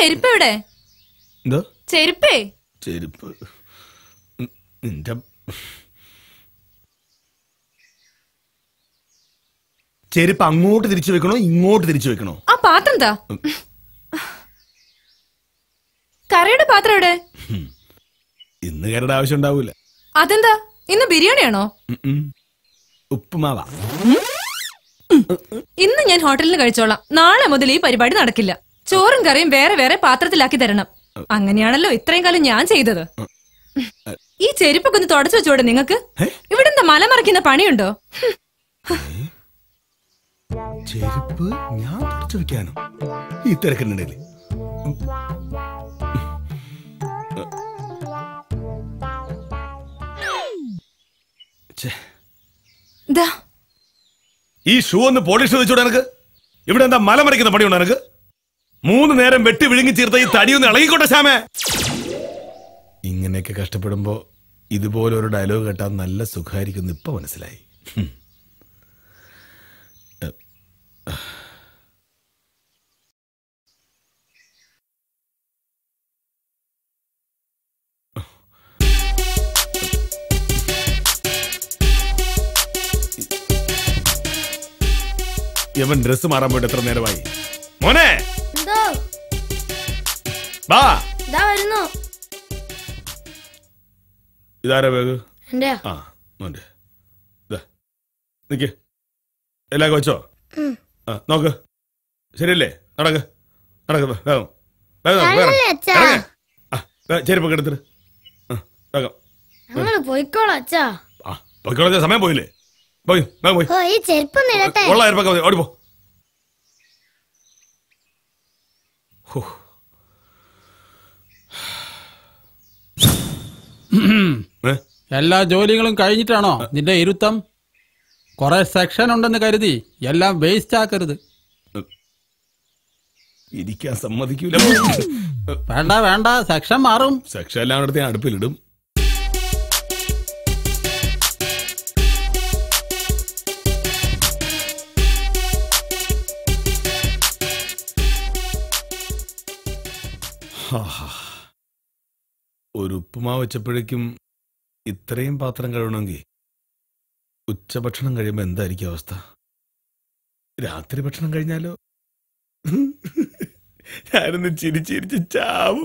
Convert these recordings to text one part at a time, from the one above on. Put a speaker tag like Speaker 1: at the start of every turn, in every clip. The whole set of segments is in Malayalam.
Speaker 1: ചെരുപ്പ് എവിടെ
Speaker 2: എന്തോ
Speaker 1: ചെരുപ്പേ
Speaker 2: ചെരുപ്പ് ഉം, നിന്റെ ചെരുപ്പ് അങ്ങോട്ട് തിരിച്ചു വെക്കണോ ഇങ്ങോട്ട് തിരിച്ചു വെക്കണോ
Speaker 1: ആ പാത്രം എന്താ കറിയുടെ പാത്രം എവിടെ
Speaker 2: ഇന്ന് കയറുടെ ആവശ്യം ഉണ്ടാവൂല
Speaker 1: അതെന്താ ഇന്ന് ബിരിയാണിയാണോ
Speaker 2: ഉം, ഉം. ഉപ്പുമാവാ
Speaker 1: ഇന്ന് ഞാൻ ഹോട്ടലിൽ കഴിച്ചോളാം നാളെ മുതൽ ഈ പരിപാടി നടക്കില്ല ചോറും കറിയും വേറെ വേറെ പാത്രത്തിലാക്കി തരണം അങ്ങനെയാണല്ലോ ഇത്രയും കാലം ഞാൻ ചെയ്തത് ഈ ചെരുപ്പൊക്കെ ഒന്ന് തുടച്ചു വെച്ചോടെ നിങ്ങക്ക് ഇവിടെ എന്താ മലമറിക്കുന്ന പണിയുണ്ടോ ഹും,
Speaker 2: ചെരുപ്പ് ഞാൻ തുടച്ചു വെക്കാനോ ഈ തിരക്കിനിടയിൽ
Speaker 1: ദാ,
Speaker 2: ഈ ഷൂ ഒന്ന് പോളിഷ് വെച്ചൂടെ എനക്ക് ഇവിടെ എന്താ മലമറിക്കുന്ന പണിയുണ്ടോ എനക്ക് മൂന്ന് നേരം വെട്ടി വിഴുങ്ങി ചേർത്ത ഈ തടിയൊന്ന് ഇളകിക്കോട്ടെ ശ്യാമേ ഇങ്ങനെയൊക്കെ കഷ്ടപ്പെടുമ്പോ ഇതുപോലെ ഒരു ഡയലോഗ് കേട്ടാൽ നല്ല സുഖമായിരിക്കും ഇപ്പൊ മനസ്സിലായി ഹും. യവൻ ഡ്രസ് മാറാൻ പോയിട്ട് എത്ര നേരമായി മോനെ
Speaker 3: എന്തോ
Speaker 2: വാ
Speaker 3: ഇതാ വരുന്നു
Speaker 2: ഇതാരാ ബാഗ്
Speaker 3: എന്റെ
Speaker 2: ആ മോന്റെ ഇതാ നിക്ക് എല്ലാം വെച്ചോ
Speaker 3: ഉം.
Speaker 2: ആ നോക്ക് ശരിയല്ലേ നടക്ക് നടക്ക് വേ- വേഗം വേഗം നടക്ക്, വേഗം
Speaker 3: ഞങ്ങളല്ലേ അച്ഛാ?
Speaker 2: ഇറങ്ങ്. ആ വേ- ചെരുപ്പൊക്കെ എടുത്തിട്ട് ആ, വേഗം
Speaker 3: ഞങ്ങള് പോയിക്കോളാം അച്ഛാ
Speaker 2: ആ പൊയ്ക്കോളെ സമയം പോയില്ലേ പോയി വേഗം പോയി
Speaker 3: ഓ ഈ ചെരുപ്പ് നിരട്ടെ
Speaker 2: ഉള്ള ചെരുപ്പൊക്കെ മതി, ഓടിപ്പോ ഹോ. ഏ?
Speaker 4: എല്ലാ ജോലികളും കഴിഞ്ഞിട്ടാണോ നിന്റെ ഇരുത്തം കുറെ സെക്ഷൻ ഉണ്ടെന്ന് കരുതി എല്ലാം വേസ്റ്റ് ആക്കരുത്
Speaker 2: ഇരിക്കാൻ സമ്മതിക്കൂല
Speaker 4: വേണ്ട വേണ്ട സെക്ഷൻ മാറും
Speaker 2: സെക്ഷൻ എല്ലാം എടുത്ത് ഞാൻ അടുപ്പിലിടും ഹാ. ഒരു ഉപ്പുമാവ് വെച്ചപ്പോഴേക്കും ഇത്രയും പാത്രം കഴുകണമെങ്കിൽ ഉച്ചഭക്ഷണം കഴിയുമ്പോൾ എന്തായിരിക്കും അവസ്ഥ രാത്രി ഭക്ഷണം കഴിഞ്ഞാലോ ഞാനൊന്ന് ചിരിച്ചിരിച്ച് ചാവും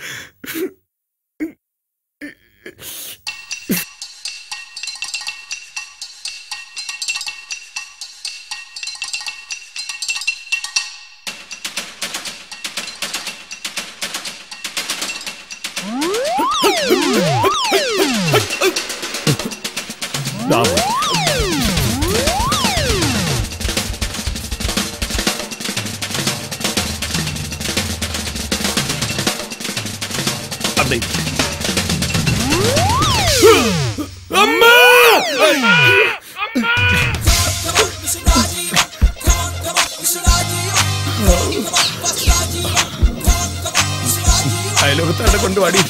Speaker 2: ദാ പോ. അതെ അമ്മ അയലോകത്താടെ കൊണ്ടുപാടി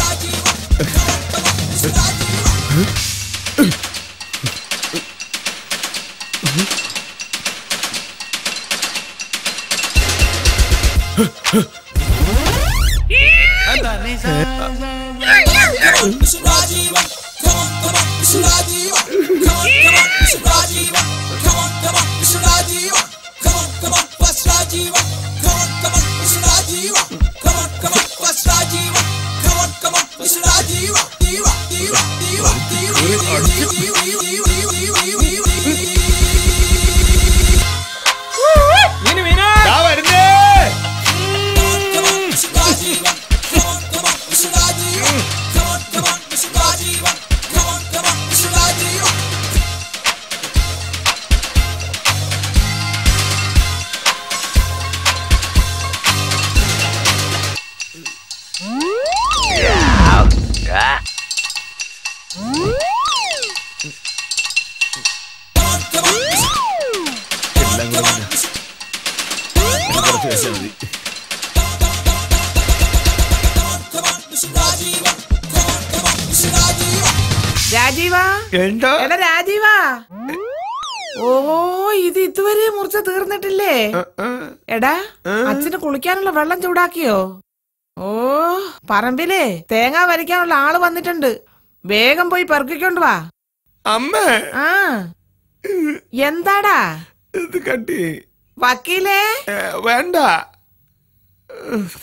Speaker 2: ദാ വരുന്നേ എല്ലാം കൂടെ പിന്നെ കുറച്ച് കഴിച്ചാൽ മതി
Speaker 5: രാജീവാ
Speaker 2: എന്താ
Speaker 5: എടാ രാജീവാ ഓ ഇത് ഇതുവരെ മുറിച്ച തീർന്നിട്ടില്ലേ എടാ അച്ഛന് കുളിക്കാനുള്ള വെള്ളം ചൂടാക്കിയോ ഓ പറമ്പിലേ തേങ്ങ വരയ്ക്കാനുള്ള ആള് വന്നിട്ടുണ്ട് വേഗം പോയി പെറുക്കിക്കൊണ്ട് വാ
Speaker 2: അമ്മേ
Speaker 5: ആ എന്താടാ
Speaker 2: ഇത് കട്ടി
Speaker 5: വക്കീലേ
Speaker 2: വേണ്ട